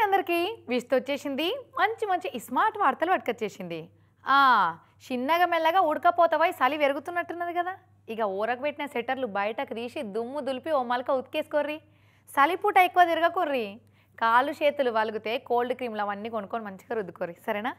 అందరికీ విస్తు వచ్చేసింది మంచి మంచి స్మార్ట్ వార్తలు పట్టుకొచ్చేసింది ఆ, చిన్నగా మెల్లగా ఉడకపోతావై చలి పెరుగుతున్నట్టున్నది కదా ఇక ఊరకు పెట్టిన సెటర్లు బయటకు తీసి దుమ్ము దులిపి ఓ మలక ఉతికేసుకోర్రి చలిపూట ఎక్కువ తిరగకుర్రి కాళ్ళు చేతులు వలిగితే కోల్డ్ క్రీమ్లు అవన్నీ కొనుక్కొని మంచిగా రుద్దుకోర్రి సరేనా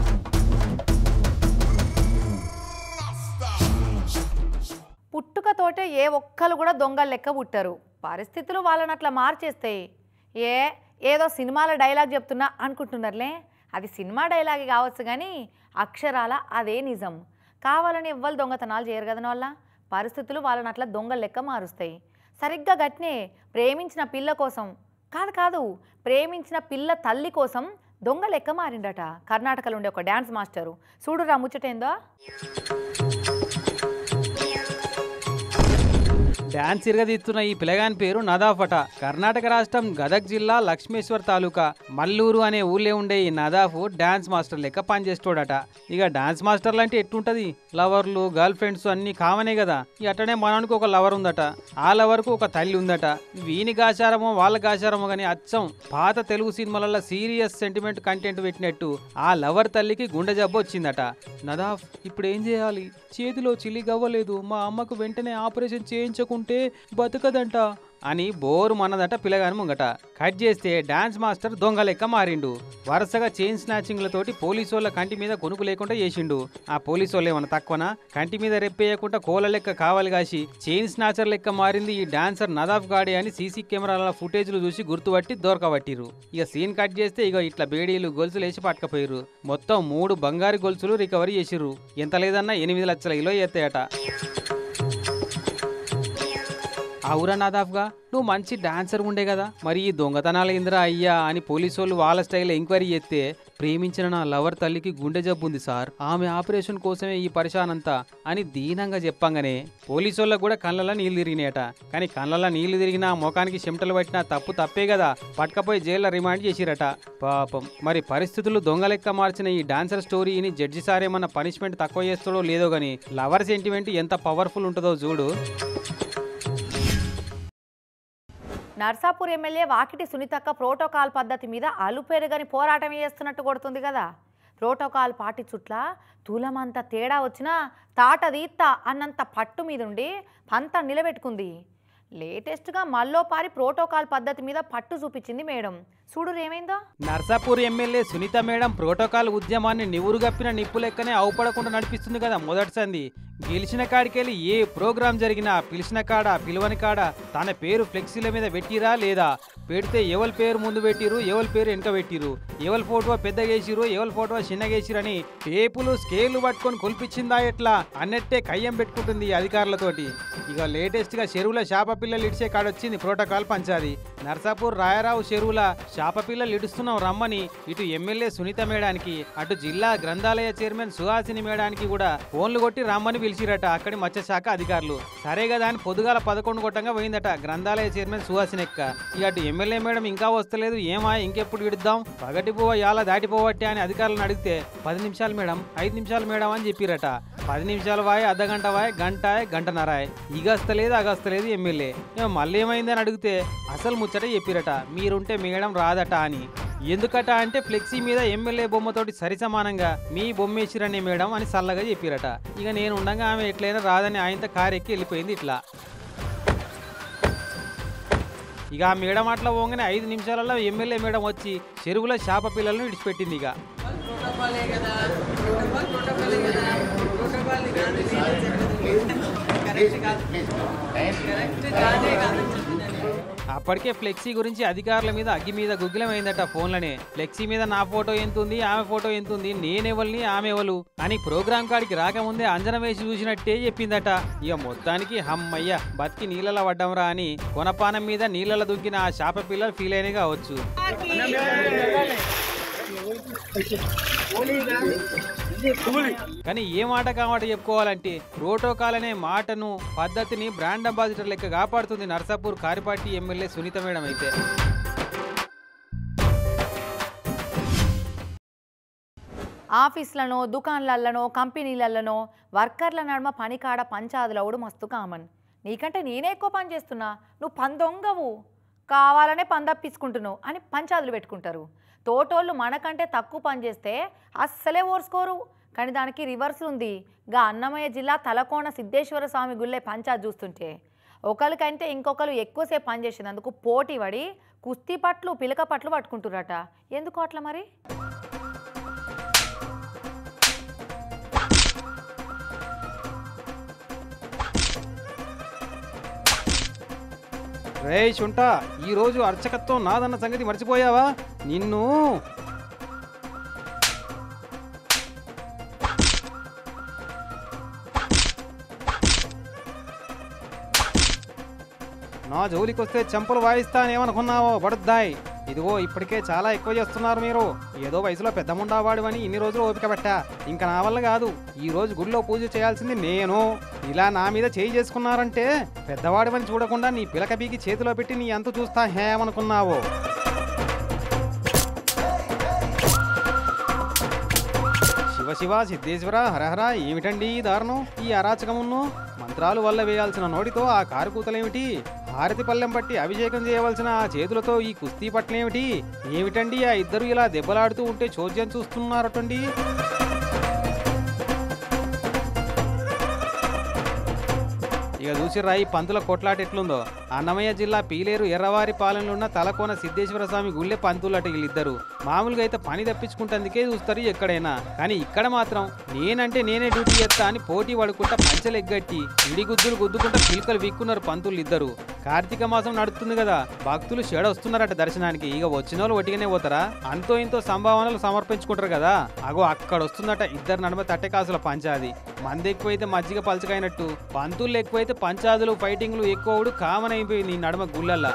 పుట్టుకతోటే ఏ ఒక్కరు కూడా దొంగలు లెక్క పుట్టరు పరిస్థితులు వాళ్ళని అట్లా మార్చేస్తాయి ఏ ఏదో సినిమాల డైలాగ్ చెప్తున్నా అనుకుంటున్నారులే అది సినిమా డైలాగ్ కావచ్చు కానీ అక్షరాల అదే నిజం కావాలని ఎవ్వరు దొంగతనాలు చేయరు కదా వాళ్ళ పరిస్థితులు వాళ్ళని అట్లా దొంగల లెక్క మారుస్తాయి సరిగ్గా గట్నే ప్రేమించిన పిల్ల కోసం కాదు కాదు ప్రేమించిన పిల్ల తల్లి కోసం దొంగ లెక్క మారిండట కర్ణాటకలో ఉండే ఒక డ్యాన్స్ మాస్టరు చూడురా ముచ్చటేందో డ్యాన్స్ ఇరగదీస్తున్న ఈ పిలగాని పేరు నదాఫట కర్ణాటక రాష్ట్రం గదగ్ జిల్లా లక్ష్మేశ్వర్ తాలూకా మల్లూరు అనే ఊళ్ళో ఉండే ఈ నదాఫ్ డ్యాన్స్ మాస్టర్ లెక్క పనిచేస్తాడట ఇక డాన్స్ మాస్టర్లు అంటే ఎట్టుంటది లవర్లు గర్ల్ ఫ్రెండ్స్ అన్ని కామనే కదా ఇక అట్టనే మనకి ఒక లవర్ ఉందట ఆ లవర్కు ఒక తల్లి ఉందట వీని గాచారమో వాళ్ళ గాచారమో కానీ అచ్చం పాత తెలుగు సినిమాలలో సీరియస్ సెంటిమెంట్ కంటెంట్ పెట్టినట్టు ఆ లవర్ తల్లికి గుండె జబ్బు వచ్చిందట నదాఫ్ ఇప్పుడు ఏం చేయాలి చేతిలో చిల్లి గవ్వలేదు మా అమ్మకు వెంటనే ఆపరేషన్ చేయించకుంటే బతకదంట అని బోరు మనదట పిల్లగాని ముంగట కట్ చేస్తే డాన్స్ మాస్టర్ దొంగ లెక్క మారిండు వరుసగా చైన్ స్నాచింగ్లతోటి పోలీసు వాళ్ళ కంటి మీద కొనుకు లేకుండా చేసిండు ఆ పోలీసు వాళ్ళు ఏమన్నా తక్కువనా కంటి మీద రెప్పేయకుండా కోల లెక్క కావాలి కాసి చైన్ స్నాచర్ లెక్క మారింది ఈ డాన్సర్ నదాఫ్ గాడి అని సీసీ కెమెరాల ఫుటేజ్లు చూసి గుర్తుపట్టి దొరకబట్టిరు ఇక సీన్ కట్ చేస్తే ఇక ఇట్లా బేడీలు గొలుసులు వేసి పట్టుకపోయారు మొత్తం మూడు బంగారు గొలుసులు రికవరీ చేసిర్రు ఎంత లేదన్నా ఎనిమిది లక్షల కిలో ఎత్తాయట అవురా నాదాఫ్గా నువ్వు మంచి డాన్సర్ ఉండే కదా మరి ఈ దొంగతనాలు ఇందిరా అయ్యా అని పోలీసు వాళ్ళు వాళ్ళ స్టైల్ ఎంక్వైరీ చేస్తే ప్రేమించిన నా లవర్ తల్లికి గుండె జబ్బు ఉంది సార్ ఆమె ఆపరేషన్ కోసమే ఈ పరిశానంతా అని దీనంగా చెప్పంగానే పోలీసు వాళ్ళకు కూడా కళ్ళల్లో నీళ్లు తిరిగినాయట కానీ కళ్ళల్లో నీళ్లు తిరిగినా ముఖానికి చెమటలు పట్టినా తప్పు తప్పే కదా పట్టుకపోయి జైల్లో రిమాండ్ చేసిరట పాపం మరి పరిస్థితులు దొంగ లెక్క మార్చిన ఈ డాన్సర్ స్టోరీని జడ్జి సార్ ఏమన్నా పనిష్మెంట్ తక్కువ చేస్తాడో లేదో గానీ లవర్ సెంటిమెంట్ ఎంత పవర్ఫుల్ ఉంటుందో చూడు నర్సాపూర్ ఎమ్మెల్యే వాకిటి సునీతక్క ప్రోటోకాల్ పద్ధతి మీద అలుపెరుగని పోరాటం చేస్తున్నట్టు కొడుతుంది కదా ప్రోటోకాల్ పాటి చుట్ల తులమంత తేడా వచ్చినా తాట తీత్తా అన్నంత పట్టు మీద ఉండి పంత నిలబెట్టుకుంది లేటెస్ట్గా మల్లోపారి ప్రోటోకాల్ పద్ధతి మీద పట్టు చూపించింది మేడం చూడు ఏమైందో Narsapur MLA Sunitha madam protocol ఉద్యమాన్ని నివురుగప్పిన నిప్పు లెక్కనే అవుపడకుండా నడిపిస్తుంది కదా మొదటి సంది గెలిచిన కాడికెళ్ళి ఏ ప్రోగ్రాం జరిగినా పిలిచిన కాడ పిలువని కాడ తన పేరు ఫ్లెక్సీల మీద పెట్టిరా లేదా పెడితే ఎవరి పేరు ముందు పెట్టిరు ఎవరి పేరు వెనక పెట్టిరు ఎవరి ఫోటో పెద్దగా వేసిరు ఎవరి ఫోటో చిన్నగా వేసిరని టేపులు స్కేళ్లు పట్టుకొని కొలిపించిందా ఎట్లా అన్నట్టే కయ్యం పెట్టుకుంటుంది ఈ అధికారులతోటి ఇక లేటెస్ట్ గా చెరువుల శాప పిల్లలు ఇడిచే కాడొచ్చింది ప్రోటోకాల్ పంచాది నర్సాపూర్ రాయరావు చెరువుల శాప పిల్లలు ఇడుస్తున్నాం రమ్మని ఇటు ఎమ్మెల్యే సునీత మేడానికి అటు జిల్లా గ్రంథాలయ చైర్మన్ సుహాసిని మేడానికి కూడా ఫోన్లు కొట్టి రమ్మని పిలిచిరట అక్కడి మత్స్యశాఖ అధికారులు సరే కదా అని పొద్దుగాల పదకొండు కొట్టంగా పోయిందట గ్రంథాలయ చైర్మన్ సుహాసిని ఎక్క ఇక అటు ఎమ్మెల్యే మేడం ఇంకా వస్తలేదు ఏమా ఇంకెప్పుడు ఇడుద్దాం పగటి పోవ యాల దాటిపోవట్టే అని అధికారులను అడిగితే పది నిమిషాలు మేడం ఐదు నిమిషాలు మేడం అని చెప్పిరట పది నిమిషాలు వాయ్ అర్ధ గంట వాయ్ గంట గంటన్నరాయ్ ఇగస్తలేదు అగస్తలేదు ఎమ్మెల్యే ఏమో మళ్ళీ ఏమైందని అడిగితే అసలు ముచ్చట చెప్పిరట మీరుంటే మేడం రాదట అని ఎందుకట అంటే ఫ్లెక్సీ మీద ఎమ్మెల్యే బొమ్మతోటి సరి సమానంగా మీ బొమ్మేసిరని మేడం అని సల్లగా చెప్పిరట ఇక నేను ఉండగా ఆమె ఎట్లయినా రాదని ఆయనతో కారెక్కి వెళ్ళిపోయింది ఇట్లా ఇక ఆ మేడం అట్లా పోగానే ఐదు నిమిషాలలో ఎమ్మెల్యే మేడం వచ్చి చెరువుల చేప పిల్లలను విడిచిపెట్టింది ఇక ప్రోటోకాలే కదా ప్రోటోకాల్ ప్రోటోకాలే కదా ప్రోటోకాల్ కాదు నేను చెప్పేది కరెక్ట్ కాదు కరెక్ట్ కాదే కాదని చెప్తున్నాను అప్పటికే ఫ్లెక్సీ గురించి అధికారుల మీద అగ్గి మీద గుగ్గిలమైందట ఫోన్లనే ఫ్లెక్సీ మీద నా ఫోటో ఎంతుంది ఆమె ఫోటో ఎంతుంది నేనెవల్ని ఆమె ఎవలు అని ప్రోగ్రాం కాడికి రాకముందే అంజనం వేసి చూసినట్టే చెప్పిందట ఇక మొత్తానికి హమ్మయ్య బతికి నీళ్ళలో పడ్డంరా అని కొనపానం మీద నీళ్ళలో దుక్కిన ఆ శాప పిల్లలు ఫీల్ అయినా కావచ్చు కానీ ఏ మాట కామాట చెప్పుకోవాలంటే ప్రోటోకాల్ అనే మాటను పద్ధతిని బ్రాండ్ అంబాసిడర్ లెక్క కాపాడుతుంది నర్సాపూర్ కారిపాటి ఎమ్మెల్యే సునీత మేడం అయితే ఆఫీసులను దుకాన్లలోనో కంపెనీలలోనో వర్కర్ల నడుమ పనికాడ పంచాదులవుడు మస్తు కామన్ నీకంటే నేనే ఎక్కువ పని చేస్తున్నా నువ్వు పందొంగవు కావాలనే పందప్పించుకుంటున్నావు అని పంచాదులు పెట్టుకుంటారు తోటోళ్ళు మనకంటే తక్కువ పని చేస్తే అస్సలే ఓర్చుకోరు కానీ దానికి రివర్స్ ఉంది గా అన్నమయ్య జిల్లా తలకోన సిద్ధేశ్వర స్వామి గుళ్ళే పంచాయత్ చూస్తుంటే ఒకరికంటే ఇంకొకరు ఎక్కువసేపు పనిచేసినందుకు పోటీ పడి కుస్తీ పట్లు పిలక పట్లు పట్టుకుంటురట ఎందుకు అట్లా మరి రే శుంటా ఈ రోజు అర్చకత్వం నాదన్న సంగతి మర్చిపోయావా నిన్ను నా జోలికొస్తే చెంపలు వాయిస్తానేమనుకున్నావో పడుద్దాయ్ ఇదిగో ఇప్పటికే చాలా ఎక్కువ చేస్తున్నారు మీరు ఏదో వయసులో పెద్ద ముండావాడు అని ఇన్ని రోజులు ఓపిక పట్టా ఇంకా నా వల్ల కాదు ఈ రోజు గుడిలో పూజ చేయాల్సింది నేను ఇలా నా మీద చేయి చేసుకున్నారంటే పెద్దవాడివని చూడకుండా నీ పిలక బీకి చేతిలో పెట్టి నీ అంత చూస్తా హేమనుకున్నావో శివ శివ సిద్ధేశ్వర హరహర ఏమిటండి ఈ దారుణం ఈ అరాచకమును మంత్రాలు వల్ల వేయాల్సిన నోటితో ఆ కారు కూతలేమిటి హారతి పల్లెం పట్టి అభిషేకం చేయవలసిన ఆ చేతులతో ఈ కుస్తీ పట్లేమిటి ఏమిటండి ఆ ఇద్దరు ఇలా దెబ్బలాడుతూ ఉంటే చోద్యం చూస్తున్నారటండి ఇక చూసిర్రా ఈ పంతుల కొట్లాట ఎట్లుందో అన్నమయ్య జిల్లా పీలేరు ఎర్రవారి పాలనలో ఉన్న తలకోన సిద్ధేశ్వర స్వామి గుళ్ళే పంతులట వీళ్ళిద్దరు మామూలుగా అయితే పని తప్పించుకుంటందుకే చూస్తారు ఎక్కడైనా కానీ ఇక్కడ మాత్రం నేనంటే నేనే డ్యూటీ చేస్తా అని పోటీ పడుకుంటా పంచలు ఎగ్గట్టి ఇడిగుద్దులు గుద్దుకుంటా పిల్కలు వీక్కున్నారు పంతులు ఇద్దరు కార్తీక మాసం నడుస్తుంది కదా భక్తులు షెడ వస్తున్నారట దర్శనానికి ఇక వచ్చిన వాళ్ళు ఒట్టిగానే పోతారా అంతో ఇంతో సంభావనలు సమర్పించుకుంటారు కదా అగో అక్కడ వస్తుందట ఇద్దరు నడమ తట్టెకాసుల పంచాది మంది ఎక్కువైతే మజ్జిగ పలచకైనట్టు పంతులు ఎక్కువైతే పంచాదులు ఫైటింగ్లు ఎక్కువడు కామన్ అయిపోయింది ఈ నడమ గుళ్ళల్లా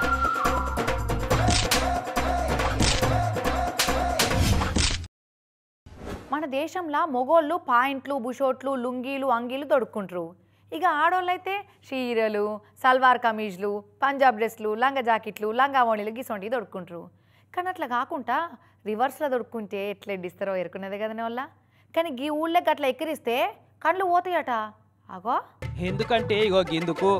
మన దేశంలో మొగోళ్ళు పాయింట్లు బుషోట్లు లుంగీలు అంగీలు దొడుక్కుంటారు ఇక ఆడోళ్ళైతే చీరలు సల్వార్ కమీజ్లు పంజాబ్ డ్రెస్లు లంగా జాకెట్లు లంగా ఓణీలు గిసొంటివి దొడుక్కుంటారు కానీ అట్లా కాకుండా రివర్స్లో దొడుక్కుంటే ఎట్లా ఎడ్డిస్తారో ఎరుకున్నదే కదనే వల్ల కానీ గీ ఊళ్ళకి అట్లా ఎక్కిరిస్తే కళ్ళు పోతాయట అగో ఎందుకంటే ఇగో గిందుకు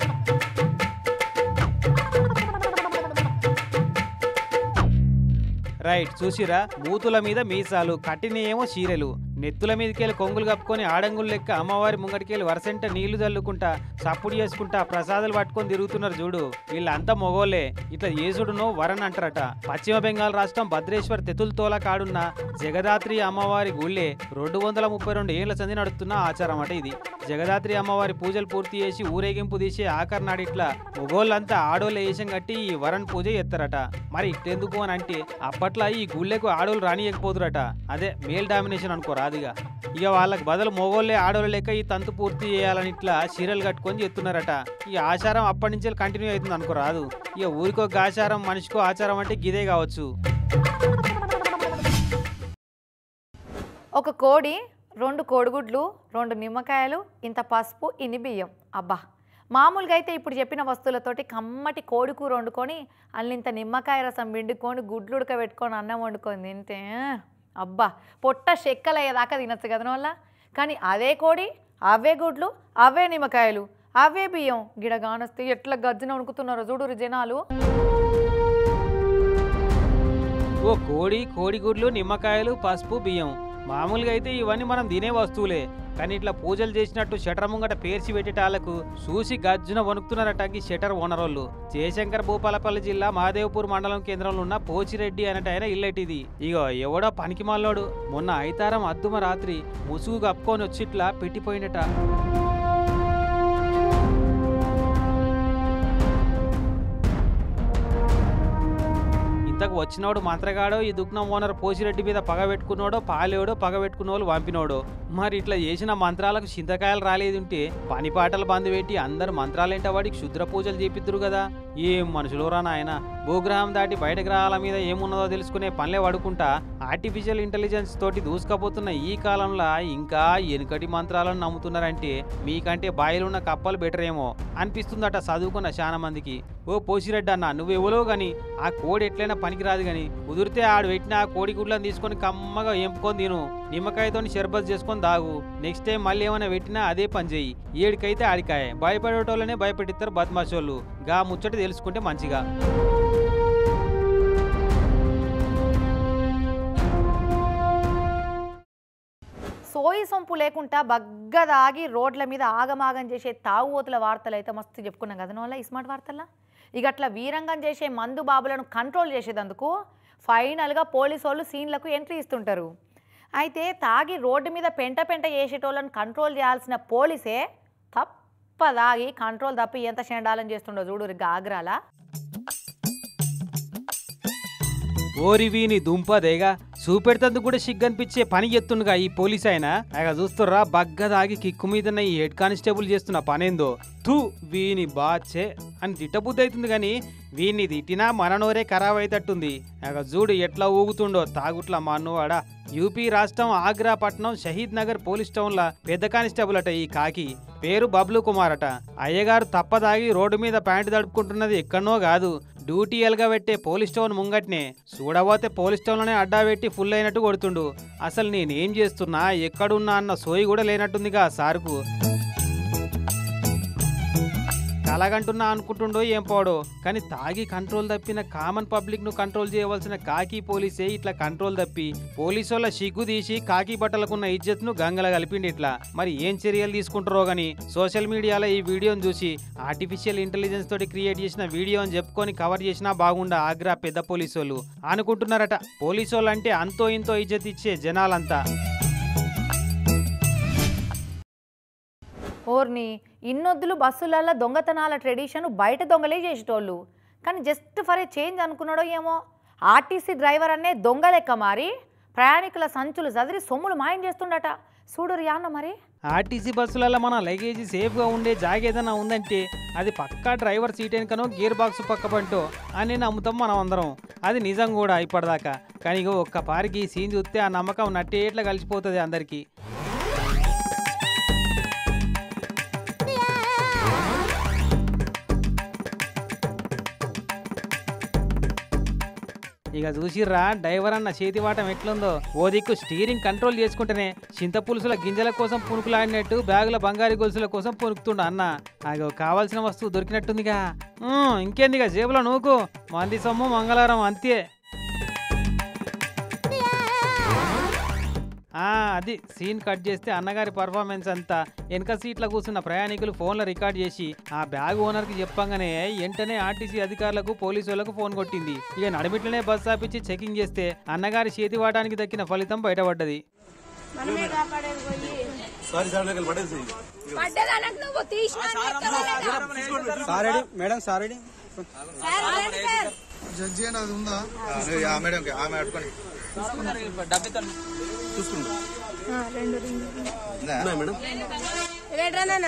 రైట్ చూసిరా మూతుల మీద మీసాలు కట్టినేమో చీరలు నెత్తుల మీదకెళ్ళి కొంగులు కప్పుకొని ఆడంగులు లెక్క అమ్మవారి ముంగటికెళ్ళి వరసంట నీళ్లు చల్లుకుంటా సప్పుడు చేసుకుంటా ప్రసాదాలు పట్టుకొని తిరుగుతున్నారు చూడు వీళ్ళంతా మొగోళ్ళే ఇట్లా యేసుడునో వరన్ అంటారట పశ్చిమ బెంగాల్ రాష్ట్రం భద్రేశ్వర్ తెతుల్తోల కాడున్న జగదాత్రి అమ్మవారి గుళ్ళే రెండు వందల ముప్పై రెండు ఏళ్ల సంది నడుస్తున్న ఆచారం అట ఇది జగదాత్రి అమ్మవారి పూజలు పూర్తి చేసి ఊరేగింపు తీసే ఆఖరి నాడు ఇట్లా మొగోళ్ళంతా ఆడోళ్ళ వేషం కట్టి ఈ వరన్ పూజ చేస్తారట మరి ఇట్టెందుకు అని అంటే అప్పట్లో ఈ గుళ్ళకు ఆడోళ్ళు రానియకపోతురట అదే మేల్ డామినేషన్ అనుకో రాదుగా ఇక వాళ్ళకి బదులు మొగోళ్ళే ఆడోళ్ళ లెక్క ఈ తంతు పూర్తి చేయాలని ఇట్లా చీరలు కట్టుకొని చేస్తున్నారట ఈ ఆచారం అప్పటి నుంచే కంటిన్యూ అవుతుంది అనుకో రాదు ఇక ఊరికో ఆచారం మనిషికో ఆచారం అంటే గిదే కావచ్చు ఒక కోడి రెండు కోడిగుడ్లు రెండు నిమ్మకాయలు ఇంత పసుపు ఇన్ని బియ్యం అబ్బా మామూలుగా అయితే ఇప్పుడు చెప్పిన వస్తువులతోటి కమ్మటి కోడి కూర వండుకొని అల్లింత నిమ్మకాయ రసం పిండుకొని గుడ్లు ఉడకబెట్టుకొని అన్నం వండుకొని తింటే అబ్బా పొట్ట చెక్కలయ్యేదాకా తినచ్చు కదా వల్ల కానీ అదే కోడి అవే గుడ్లు అవే నిమ్మకాయలు అవే బియ్యం గిడగానొస్తే ఎట్లా గజ్జన వణుకుతున్నారో చూడురు జనాలు ఓ కోడి కోడిగుడ్లు నిమ్మకాయలు పసుపు బియ్యం మామూలుగా అయితే ఇవన్నీ మనం తినే వస్తువులే కానీ ఇట్లా పూజలు చేసినట్టు షటర్ ముంగట పేర్చి పెట్టేటాలకు చూసి గజ్జున వణుకుతున్నారట ఈ షటర్ ఓనరోళ్ళు జయశంకర్ భూపాలపల్లి జిల్లా మహాదేవ్పూర్ మండలం కేంద్రంలో ఉన్న పోచిరెడ్డి అనేట ఆయన ఇల్లటిది ఇగో ఎవడో పనికి మాలోడు మొన్న ఐతారం అద్దుమ రాత్రి ముసుగు కప్పుకొని వచ్చి ఇట్లా పెట్టిపోయినట ఇంతకు వచ్చినోడు మంత్రగాడో ఈ దుగ్నం ఓనర్ పోసిరెడ్డి మీద పగ పెట్టుకున్నాడో పాలేడో పగ పెట్టుకున్నోళ్ళు పంపినోడు మరి ఇట్లా చేసిన మంత్రాలకు చింతకాయలు రాలేదుంటే పని పాటలు బంద్ పెట్టి అందరు మంత్రాలేంట వాడికి క్షుద్ర పూజలు చేపిద్దురు కదా ఏం మనుషులోరా నాయన భూగ్రహం దాటి బయట గ్రహాల మీద ఏమున్నదో తెలుసుకునే పనులే పడుకుంటా ఆర్టిఫిషియల్ ఇంటెలిజెన్స్ తోటి దూసుకపోతున్న ఈ కాలంలో ఇంకా ఎనుకటి మంత్రాలను నమ్ముతున్నారంటే మీకంటే బాయిలున్న కప్పలు బెటర్ ఏమో అనిపిస్తుందట చదువుకున్న చాలా మందికి ఓ పోసిరెడ్డి అన్న నువ్వెవలో గాని ఆ కోడి ఎట్లయినా పనికిరాదు గాని కుదిరితే ఆడు పెట్టిన ఆ కోడి గుడ్లను తీసుకొని కమ్మగా ఎంపుకొని తిను నిమ్మకాయతో షర్బత్ చేసుకొని దాగు నెక్స్ట్ టైం మళ్ళీ ఏమైనా పెట్టినా అదే పని చెయ్యి ఏడికైతే ఆడికాయ భయపడేటోళ్ళనే భయపెట్టిస్తారు బద్మాషోళ్ళు గా ముచ్చట తెలుసుకుంటే మంచిగా సోయి సొంపు లేకుండా బగ్గదాగి రోడ్ల మీద ఆగమాగం చేసే తాగుబోతుల వార్తలు అయితే మస్తు చెప్పుకున్నాం కదా వల్ల ఈ స్మార్ట్ వార్తల్లో ఇక అట్లా వీరంగం చేసే మందు బాబులను కంట్రోల్ చేసేదందుకు ఫైనల్గా పోలీసు వాళ్ళు సీన్లకు ఎంట్రీ ఇస్తుంటారు అయితే తాగి రోడ్డు మీద పెంట పెంట చేసేటోళ్ళని కంట్రోల్ చేయాల్సిన పోలీసే తప్పదాగి కంట్రోల్ తప్పి ఎంత చెండాలం చేస్తుండో చూడు గాగ్రాల ఓరి వీని దుంపదేగా చూపెడుతందుకు కూడా సిగ్గనిపించే పని ఎత్తుండగా ఈ పోలీస్ ఆయన అగా చూస్తుర్రా బగ్గదాగి కిక్కు మీద ఈ హెడ్ కానిస్టేబుల్ చేస్తున్న పనేందో తూ వీని బాచే అని తిట్టబుద్ధి అవుతుంది కానీ వీన్ని తిట్టినా మన నోరే ఖరాబ్ అయితట్టుంది అగ చూడు ఎట్లా ఊగుతుండో తాగుట్ల మా అన్నవాడ యూపీ రాష్ట్రం ఆగ్రా పట్నం షహీద్ నగర్ పోలీస్ టౌన్ల పెద్ద కానిస్టేబుల్ అట ఈ కాకి పేరు బబ్లు కుమార్ అట అయ్యగారు తప్పదాగి రోడ్డు మీద ప్యాంటు తడుపుకుంటున్నది ఎక్కడనో కాదు డ్యూటీ ఎలగబెట్టే పోలీస్ స్టోన్ ముంగట్నే చూడబోతే పోలీస్ స్టోన్లోనే అడ్డా పెట్టి ఫుల్ అయినట్టు కొడుతుండు అసలు నేనేం చేస్తున్నా ఎక్కడున్నా అన్న సోయి కూడా లేనట్టుందిగా ఆ సారుకు కలగంటున్నా అనుకుంటుండో ఏం పోడో కానీ తాగి కంట్రోల్ తప్పిన కామన్ పబ్లిక్ ను కంట్రోల్ చేయవలసిన కాకి పోలీసే ఇట్లా కంట్రోల్ తప్పి పోలీసు వాళ్ళ సిగ్గు తీసి కాకి బట్టలకున్న ఇజ్జత్ ను గంగల కలిపిండి ఇట్లా మరి ఏం చర్యలు తీసుకుంటారో గాని సోషల్ మీడియాలో ఈ వీడియోని చూసి ఆర్టిఫిషియల్ ఇంటెలిజెన్స్ తోటి క్రియేట్ చేసిన వీడియో అని చెప్పుకొని కవర్ చేసినా బాగుండా ఆగ్రా పెద్ద పోలీసు వాళ్ళు అనుకుంటున్నారట పోలీసు వాళ్ళు అంటే అంతో ఇంతో ఇజ్జత్ ఇచ్చే జనాలంతా ఓర్ని ఇన్నొద్దులు బస్సులలో దొంగతనాల ట్రెడిషన్ బయట దొంగలే చేసేటోళ్ళు కానీ జస్ట్ ఫర్ ఏ చేంజ్ అనుకున్నాడో ఏమో ఆర్టీసీ డ్రైవర్ అనే దొంగ లెక్క మారి ప్రయాణికుల సంచులు చదిరి సొమ్ములు మాయం చేస్తుండట చూడు రియాన్న మరి ఆర్టీసీ బస్సులలో మన లగేజ్ సేఫ్గా ఉండే జాగ ఏదైనా ఉందంటే అది పక్కా డ్రైవర్ సీట్ వెనుకనో గేర్ బాక్స్ పక్క పంటో అని నమ్ముతాం మనం అందరం అది నిజం కూడా ఇప్పటిదాకా కానీ ఇగో ఒక్క పారికి సీన్ చూస్తే ఆ నమ్మకం నట్టేట్లా కలిసిపోతుంది అందరికీ ఇక చూసిర్రా డ్రైవర్ అన్న చేతి వాటం ఎట్లుందో ఓ దిక్కు స్టీరింగ్ కంట్రోల్ చేసుకుంటేనే చింత పులుసుల గింజల కోసం పునుకులాడినట్టు బ్యాగుల బంగారు గొలుసుల కోసం పునుకుతుండ అన్న అగో కావాల్సిన వస్తువు దొరికినట్టుందిగా ఉమ్, ఇంకేందిగా జేబులో నూకు మంది సొమ్ము మంగళవారం అంతే ఆ, అది సీన్ కట్ చేస్తే అన్నగారి పర్ఫార్మెన్స్ అంతా వెనక సీట్లో కూర్చున్న ప్రయాణికులు ఫోన్లో రికార్డ్ చేసి ఆ బ్యాగ్ ఓనర్కి చెప్పంగానే వెంటనే ఆర్టీసీ అధికారులకు పోలీసు వాళ్ళకు ఫోన్ కొట్టింది ఇక నడిమిట్లనే బస్ ఆపించి చెకింగ్ చేస్తే అన్నగారి చేతి వాటానికి దక్కిన ఫలితం బయటపడ్డది మనమే కాపాడేది పోయి పడ్డదానకు నువ్వు తీసిన సారెడి మేడం సారెడి జడ్జి అని అది ఉందా ఆ మేడం ఆమె అట్టుకొని చూసుకుంటా మేడం ఇవేంట్రా నాన్న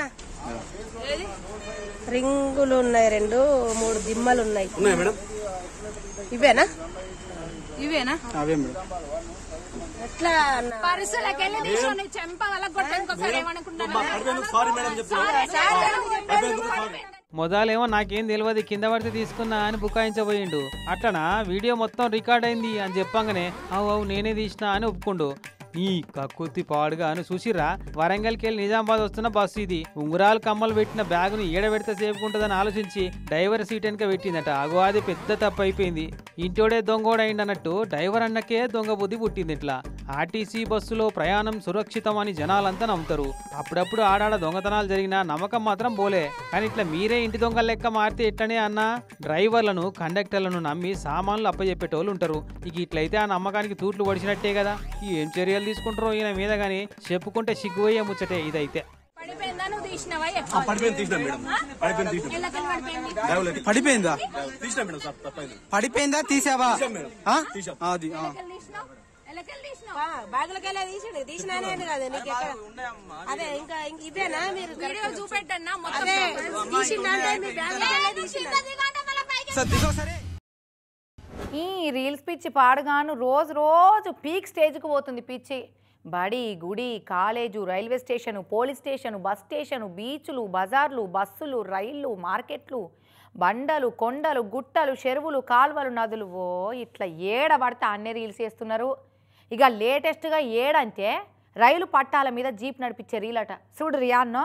రింగులు ఉన్నాయి రెండు మూడు దిమ్మలు ఉన్నాయి ఉన్నాయి మేడం ఇవేనా ఇవేనా అవే మేడం ఎట్లా అన్న? పరుసులకు వెళ్ళి తీసుకొని చెంప వల్ల కొట్ట ఇంకోసారి ఏమనుకుంటున్నాను సారీ మేడం చెప్తున్నా మొదలేమో నాకేం తెలియదు కింద పడితే తీసుకున్నా అని బుకాయించబోయిండు అట్లనా వీడియో మొత్తం రికార్డ్ అయింది అని చెప్పంగానే అవు అవు నేనే తీసిన అని ఒప్పుకుండు ఈ కక్కుర్తి పాడుగా అని చూసిర్రా వరంగల్కి వెళ్ళి నిజామాబాద్ వస్తున్న బస్సు ఇది ఉంగరాలు కమ్మలు పెట్టిన బ్యాగును ఏడబెడితే సేపుకుంటుందని ఆలోచించి డ్రైవర్ సీట్ వెనక పెట్టిందట అగో అది పెద్ద తప్పు అయిపోయింది ఇంటోడే దొంగోడైంది అన్నట్టు డ్రైవర్ అన్నకే దొంగ బుద్ధి పుట్టింది ఇట్లా ఆర్టీసీ బస్సులో ప్రయాణం సురక్షితం అని జనాలంతా నమ్ముతారు అప్పుడప్పుడు ఆడాడ దొంగతనాలు జరిగినా నమ్మకం మాత్రం పోలే కానీ ఇట్లా మీరే ఇంటి దొంగల లెక్క మారితే ఎట్లనే అన్న డ్రైవర్లను కండక్టర్లను నమ్మి సామాన్లు అప్పచెప్పేటోళ్ళు ఉంటారు ఇక ఇట్లయితే ఆ నమ్మకానికి తూట్లు పడిచినట్టే కదా ఏం చర్యలు తీసుకుంటారో ఈయన మీద గానీ చెప్పుకుంటే సిగ్గుపోయే ముచ్చటే ఇదైతే పడిపోయిందా నువ్వు తీసినవా పడిపోయింది తీసినా మేడం పడిపోయింది తీసినా ఎల్లకెళ్ళి పడిపోయింది డ్రైవర్లకి పడిపోయిందా తీసినా మేడం సార్ తప్పైంది పడిపోయిందా తీసావా ఆ? తీసాం. ఆ, అది ఆ. ఎల్లకెళ్ళి తీసినావు ఎల్లకెళ్ళి తీసినావు ఆ, బాగులకి వెళ్ళా తీసాడు తీసినానే అని కాదు నీకు ఎక్కడ అదే ఇంకా ఇంక ఇదేనా మీరు వీడియో చూపెట్టన్నా మొత్తం అదే తీసిందంటే మీ బ్యాగులకి వెళ్ళా తీసిందా సార్ దిగో సరే ఈ రీల్స్ పిచ్చి పాడుగాను రోజు రోజు పీక్ స్టేజ్కి పోతుంది పిచ్చి బడి గుడి college railway station police station bus station బీచ్లు బజార్లు బస్సులు రైళ్ళు మార్కెట్లు బండలు కొండలు గుట్టలు చెరువులు కాల్వలు నదులు ఓ ఇట్లా ఏడ పడితే అన్ని రీల్స్ చేస్తున్నారు ఇక లేటెస్ట్గా ఏడంటే రైలు పట్టాల మీద జీప్ నడిపించే రీల్ అట చూడు రియాన్నో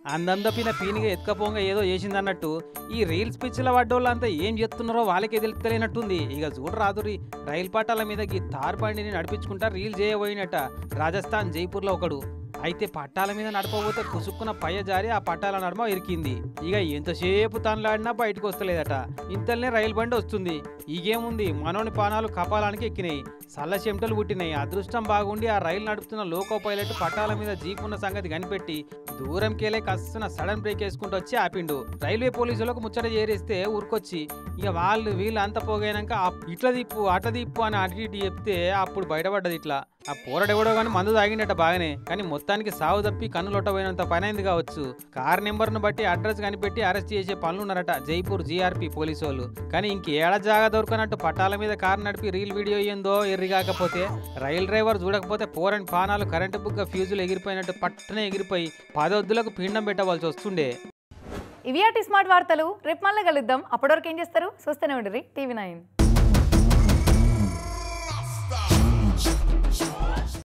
అందందపిన పీనిగా ఎత్తుకపోంగా ఏదో చేసిందన్నట్టు ఈ రీల్స్ పిచ్చిల పడ్డోళ్ళంతా ఏం చేస్తున్నారో వాళ్ళకే తెలుస్తలేనట్టుంది ఇక చూడరాదురి రైలు పట్టాల మీద ఈ తార్ బండిని నడిపించుకుంటా రీల్ చేయబోయినట రాజస్థాన్ జైపూర్లో ఒకడు అయితే పట్టాల మీద నడపబోతే కుసుక్కున పయ్య జారి ఆ పట్టాల నడుమ ఇరికింది ఇక ఎంతసేపు తనలాడినా బయటకు వస్తలేదట ఇంతలోనే రైలు బండి వస్తుంది ఈగేముంది మనోని పానాలు కపాలానికి ఎక్కినాయి సల్ల చెమటలు పుట్టినాయి అదృష్టం బాగుండి ఆ రైలు నడుపుతున్న లోకో పైలట్ పట్టాల మీద జీప్ ఉన్న సంగతి కనిపెట్టి దూరంకెళ్ళే కస్తున్న సడన్ బ్రేక్ వేసుకుంటూ వచ్చి ఆపిండు రైల్వే పోలీసులకు ముచ్చట చేరేస్తే ఊరుకొచ్చి ఇక వాళ్ళు వీళ్ళు అంత పోగైనాక ఆ ఇట్ల దిప్పు అట్ల దిప్పు అని అటు ఇటు చెప్తే అప్పుడు బయటపడ్డది ఇట్లా ఆ పోరడెవడో కానీ మందు తాగిండట బాగానే కానీ మొత్తానికి సావు తప్పి కన్నులొట్టబోయినంత పని అయింది కావచ్చు కార్ నెంబర్ను బట్టి అడ్రస్ కనిపెట్టి అరెస్ట్ చేసే పనులు ఉన్నారట జైపూర్ జీఆర్పీ పోలీసు వాళ్ళు కానీ ఇంకేడ జాగా దొరకనట్టు పట్టాల మీద కారు నడిపి రీల్ వీడియో అయ్యిందో ఎర్రి కాకపోతే రైలు డ్రైవర్ చూడకపోతే పోరని పానాలు కరెంటు బుగ్గ ఫ్యూజులు ఎగిరిపోయినట్టు పట్టనే ఎగిరిపోయి పదొద్దులకు పిండం పెట్టవలసి వస్తుండే ఇవి అటి స్మార్ట్ వార్తలు రేపు మళ్ళీ కలుద్దాం అప్పటివరకు ఏం చేస్తారు చూస్తూనే ఉండరు టీవీ నైన్